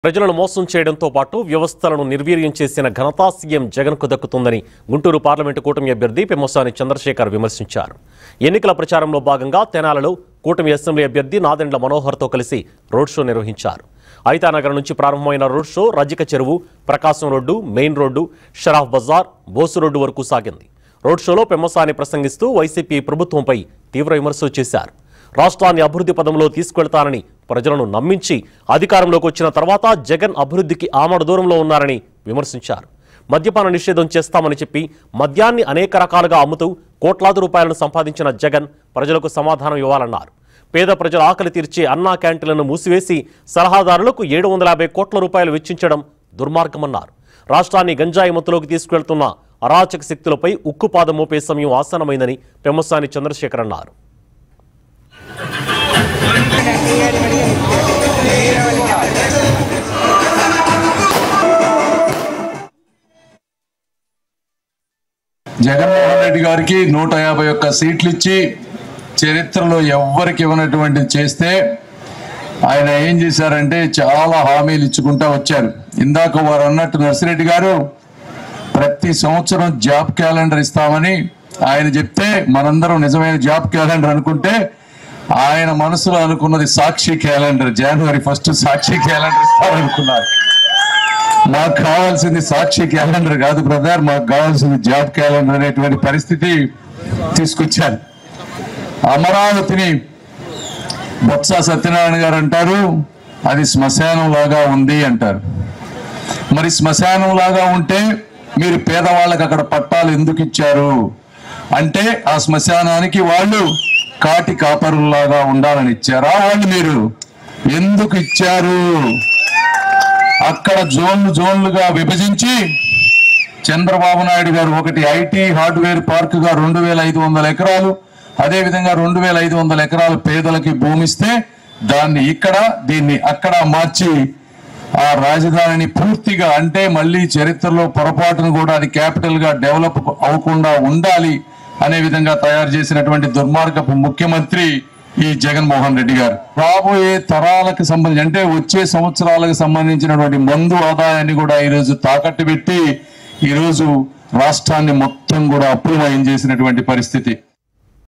ప్రజలను మోసం చేయడంతో పాటు వ్యవస్థలను నిర్వీర్యం చేసిన ఘనత సీఎం జగన్కు దక్కుతుందని గుంటూరు పార్లమెంటు కూటమి అభ్యర్థి పెమ్మసాని చంద్రశేఖర్ విమర్శించారు ఎన్నికల ప్రచారంలో భాగంగా తెనాలలో కూటమి అసెంబ్లీ అభ్యర్థి నాదెండ్ల మనోహర్తో కలిసి రోడ్ షో నిర్వహించారు ఐతానగర్ నుంచి ప్రారంభమైన రోడ్ షో రజిక చెరువు Prakasam road main road Sharaf Bazar Bose road వరకు సాగింది రోడ్ షోలో పెమ్మసాని ప్రసంగిస్తూ వైసీపీ ప్రభుత్వంపై తీవ్ర విమర్శలు చేశారు రాష్ట్రాన్ని అభివృద్ధి పదంలో తీసుకెళ్తానని ప్రజలను నమ్మించి అధికారంలోకి వచ్చిన తర్వాత జగన్ అభివృద్ధికి ఆమడ దూరంలో ఉన్నారని విమర్శించారు మద్యపాన నిషేధం చేస్తామని చెప్పి మద్యాన్ని అనేక రకాలుగా అమ్ముతూ కోట్లాది రూపాయలను సంపాదించిన జగన్ ప్రజలకు సమాధానం ఇవ్వాలన్నారు పేద ప్రజల ఆకలి తీర్చే అన్నా క్యాంటీన్లను మూసివేసి సలహాదారులకు ఏడు వందల యాభై కోట్ల రూపాయలు వెచ్చించడం దుర్మార్గమన్నారు రాష్ట్రాన్ని గంజాయి మత్తులోకి తీసుకెళ్తున్న అరాచక శక్తులపై ఉక్కుపాదం మోపే సమయం ఆసన్నమైందని పెమ్మసాని చంద్రశేఖర్ అన్నారు జగన్మోహన్ రెడ్డి గారికి నూట యాభై ఒక్క సీట్లు ఇచ్చి చరిత్రలో ఎవ్వరికి ఇవ్వనటువంటిది చేస్తే ఆయన ఏం చేశారంటే చాలా హామీలు ఇచ్చుకుంటా వచ్చారు ఇందాక వారు అన్నట్టు నర్సిరెడ్డి గారు ప్రతి సంవత్సరం జాబ్ క్యాలెండర్ ఇస్తామని ఆయన చెప్తే మనందరం నిజమైన జాబ్ క్యాలెండర్ అనుకుంటే ఆయన మనసులో అనుకున్నది సాక్షి క్యాలెండర్ జనవరి ఫస్ట్ సాక్షి క్యాలెండర్ ఇస్తారనుకున్నారు మాకు కావాల్సింది సాక్షి క్యాలెండర్ కాదు బ్రదర్ మాకు కావాల్సింది జాబ్ క్యాలెండర్ అనేటువంటి పరిస్థితి తీసుకొచ్చారు అమరావతిని బొత్స సత్యనారాయణ గారు అంటారు అది శ్మశానం లాగా ఉంది అంటారు మరి శ్మశానం లాగా ఉంటే మీరు పేదవాళ్ళకి అక్కడ పట్టాలు ఎందుకు ఇచ్చారు అంటే ఆ శ్మశానానికి వాళ్ళు కాటి కాపరుల్లాగా ఉండాలని ఇచ్చారా వాళ్ళు మీరు ఎందుకు ఇచ్చారు అక్కడ జోన్లు జోన్లుగా విభజించి చంద్రబాబు నాయుడు గారు ఒకటి ఐటీ హార్డ్వేర్ పార్క్ గా రెండు వేల ఐదు వందల ఎకరాలు అదే విధంగా రెండు వేల ఐదు వందల ఎకరాలు పేదలకి భూమిస్తే దాన్ని ఇక్కడ దీన్ని అక్కడ మార్చి ఆ రాజధానిని పూర్తిగా అంటే మళ్ళీ చరిత్రలో పొరపాటును కూడా అది క్యాపిటల్ గా డెవలప్ అవ్వకుండా ఉండాలి అనే విధంగా తయారు చేసినటువంటి దుర్మార్గపు ముఖ్యమంత్రి ఈ జగన్మోహన్ రెడ్డి గారు రాబోయే తరాలకు సంబంధించి అంటే వచ్చే సంవత్సరాలకు సంబంధించినటువంటి మందు ఆదాయాన్ని కూడా ఈరోజు తాకట్టు పెట్టి ఈరోజు రాష్ట్రాన్ని మొత్తం కూడా అప్పులమయం చేసినటువంటి పరిస్థితి